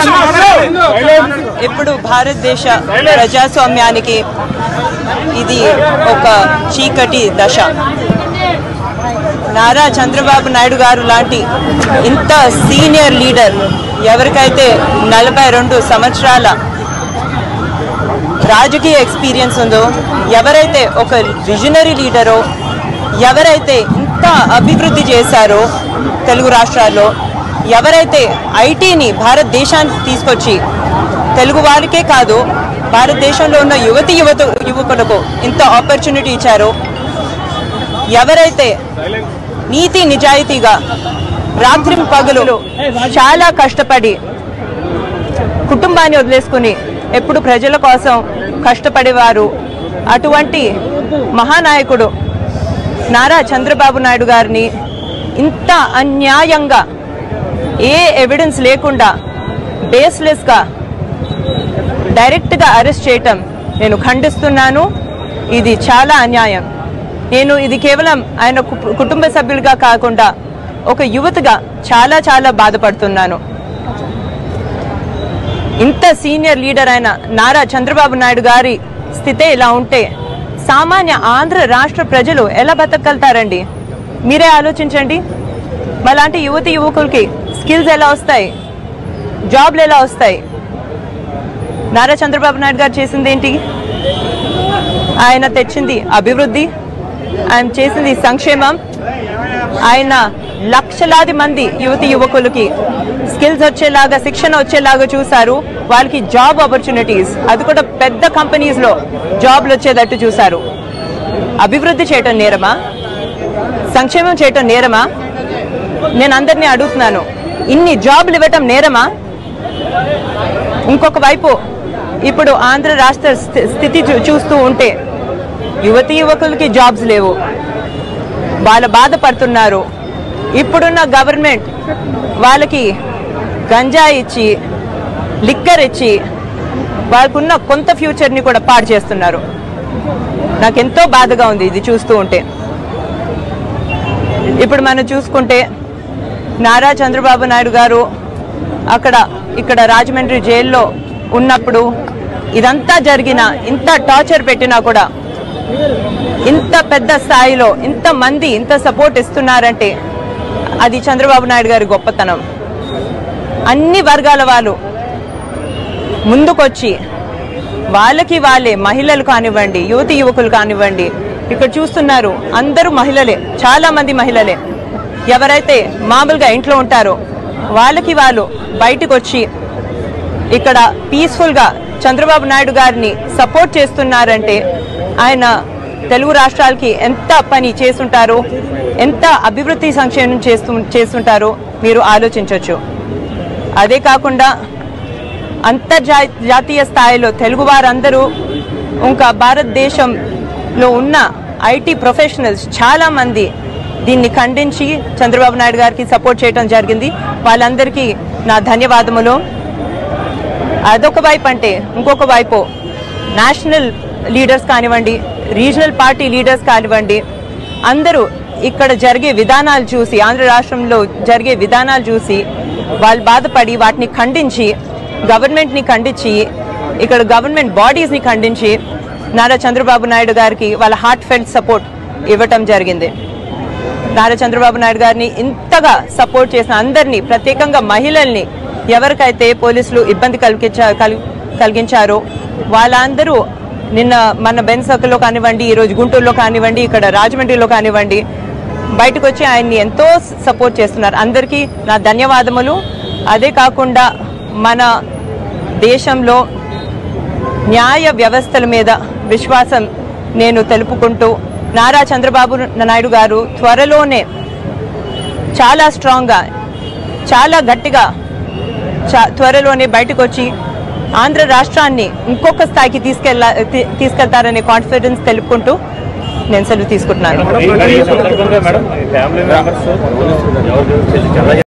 ఇప్పుడు భారతదేశ ప్రజాస్వామ్యానికి ఇది ఒక చీకటి దశ నారా చంద్రబాబు నాయుడు గారు లాంటి ఇంత సీనియర్ లీడర్ ఎవరికైతే నలభై రెండు సంవత్సరాల రాజకీయ ఎక్స్పీరియన్స్ ఉందో ఎవరైతే ఒక విజనరీ లీడరో ఎవరైతే ఇంత అభివృద్ధి చేశారో తెలుగు రాష్ట్రాల్లో ఎవరైతే ఐటీని భారతదేశానికి తీసుకొచ్చి తెలుగు వారికే కాదు భారతదేశంలో ఉన్న యువతి యువత యువకులకు ఇంత ఆపర్చునిటీ ఇచ్చారో ఎవరైతే నీతి నిజాయితీగా రాత్రి పగలు చాలా కష్టపడి కుటుంబాన్ని వదిలేసుకుని ఎప్పుడు ప్రజల కోసం కష్టపడేవారు అటువంటి మహానాయకుడు నారా చంద్రబాబు నాయుడు గారిని ఇంత అన్యాయంగా ఏ ఎవిడెన్స్ లేకుండా బేస్లెస్గా డైరెక్ట్గా అరెస్ట్ చేయటం నేను ఖండిస్తున్నాను ఇది చాలా అన్యాయం నేను ఇది కేవలం ఆయన కు- కుటుంబ సభ్యులుగా కాకుండా ఒక యువతగా చాలా చాలా బాధపడుతున్నాను ఇంత సీనియర్ లీడర్ అయిన నారా చంద్రబాబు నాయుడు గారి స్థితే ఇలా ఉంటే సామాన్య ఆంధ్ర రాష్ట్ర ప్రజలు ఎలా బతకగలుగుతారండి మీరే ఆలోచించండి మలాంటి యువతి యువకులకి స్కిల్స్ ఎలా వస్తాయి జాబ్లు ఎలా వస్తాయి నారా చంద్రబాబు నాయుడు గారు చేసింది ఏంటి ఆయన తెచ్చింది అభివృద్ధి ఆయన చేసింది సంక్షేమం ఆయన లక్షలాది మంది యువతి యువకులకి స్కిల్స్ వచ్చేలాగా శిక్షణ వచ్చేలాగా చూశారు వాళ్ళకి జాబ్ ఆపర్చునిటీస్ అది కూడా పెద్ద కంపెనీస్ లో జాబ్లు వచ్చేటట్టు చూశారు అభివృద్ధి చేయటం నేరమా సంక్షేమం చేయటం నేరమా నేను అందరినీ అడుగుతున్నాను ఇన్ని జాబ్లు ఇవ్వటం నేరమా ఇంకొక వైపు ఇప్పుడు ఆంధ్ర రాష్ట్ర స్థి- స్థితి చూ- చూస్తూ ఉంటే యువతి యువకులకి జాబ్స్ లేవు వాళ్ళు బాధపడుతున్నారు ఇప్పుడున్న గవర్నమెంట్ వాళ్ళకి గంజా ఇచ్చి లిక్కర్ ఇచ్చి వాళ్ళకున్న కొంత ఫ్యూచర్ని కూడా పాడు చేస్తున్నారు నాకెంతో బాధగా ఉంది ఇది చూస్తూ ఉంటే ఇప్పుడు మనం చూసుకుంటే నారా చంద్రబాబు నాయుడు గారు అక్కడ ఇక్కడ రాజమండ్రి జైల్లో ఉన్నప్పుడు ఇదంతా జరిగిన ఇంత టార్చర్ పెట్టినా కూడా ఇంత పెద్ద స్థాయిలో ఇంత మంది ఇంత సపోర్ట్ ఇస్తున్నారంటే అది చంద్రబాబు నాయుడు గారి గొప్పతనం అన్ని వర్గాల వాళ్ళు ముందుకొచ్చి వాళ్ళకి వాళ్ళే మహిళలు కానివ్వండి యువతి యువకులు కానివ్వండి ఇక్కడ చూస్తున్నారు అందరూ మహిళలే చాలా మంది మహిళలే ఎవరైతే మామూలుగా ఇంట్లో ఉంటారో వాళ్ళకి వాళ్ళు బయటకు వచ్చి ఇక్కడ పీస్ఫుల్ గా చంద్రబాబు నాయుడు గారిని సపోర్ట్ చేస్తున్నారంటే ఆయన తెలుగు రాష్ట్రాలకి ఎంత పని చేస్తుంటారో ఎంత అభివృద్ధి సంక్షేమం చేస్తూ చేస్తుంటారో మీరు ఆలోచించవచ్చు అదే కాకుండా అంతర్జాతీయ స్థాయిలో తెలుగు వారందరూ ఇంకా భారతదేశంలో ఉన్న ఐటీ ప్రొఫెషనల్స్ చాలా మంది దీన్ని ఖండించి చంద్రబాబు నాయుడు గారికి సపోర్ట్ చేయడం జరిగింది వాళ్ళందరికీ నా ధన్యవాదములు అదొక వైపు అంటే ఇంకొక వైపు నేషనల్ లీడర్స్ కానివ్వండి రీజనల్ పార్టీ లీడర్స్ కానివ్వండి అందరూ ఇక్కడ జరిగే విధానాలు చూసి ఆంధ్ర రాష్ట్రంలో జరిగే విధానాలు చూసి వాళ్ళు బాధపడి వాటిని ఖండించి గవర్నమెంట్ని ఖండించి ఇక్కడ గవర్నమెంట్ బాడీస్ని ఖండించి నారా చంద్రబాబు నాయుడు గారికి వాళ్ళ హార్ట్ ఫెల్ట్ సపోర్ట్ ఇవ్వటం జరిగింది నారా చంద్రబాబు నాయుడు గారిని ఇంతగా సపోర్ట్ చేసిన అందరినీ ప్రత్యేకంగా మహిళల్ని ఎవరికైతే పోలీసులు ఇబ్బంది కలిగించా కల్- కలిగించారో వాళ్ళందరూ నిన్న మన బెన్ సర్కిల్లో కానివ్వండి ఈ రోజు గుంటూరులో కానివ్వండి ఇక్కడ రాజమండ్రిలో కానివ్వండి బయటకు వచ్చి ఆయన్ని ఎంతో సపోర్ట్ చేస్తున్నారు అందరికీ నా ధన్యవాదములు అదే కాకుండా మన దేశంలో న్యాయ వ్యవస్థల మీద విశ్వాసం నేను తెలుపుకుంటూ నారా చంద్రబాబు నాయుడు గారు త్వరలోనే చాలా స్ట్రాంగ్గా చాలా గట్టిగా చా- త్వరలోనే బయటకు వచ్చి ఆంధ్ర రాష్ట్రాన్ని ఇంకొక స్థాయికి తీసుకెళ్ళ తీ- తీసుకెళ్తారనే కాన్ఫిడెన్స్ తెలుపుకుంటూ నేను సెలవు తీసుకుంటున్నాను ఈ సందర్భంగా మేడం ఫ్యామిలీ మెంబర్స్ ఎవరు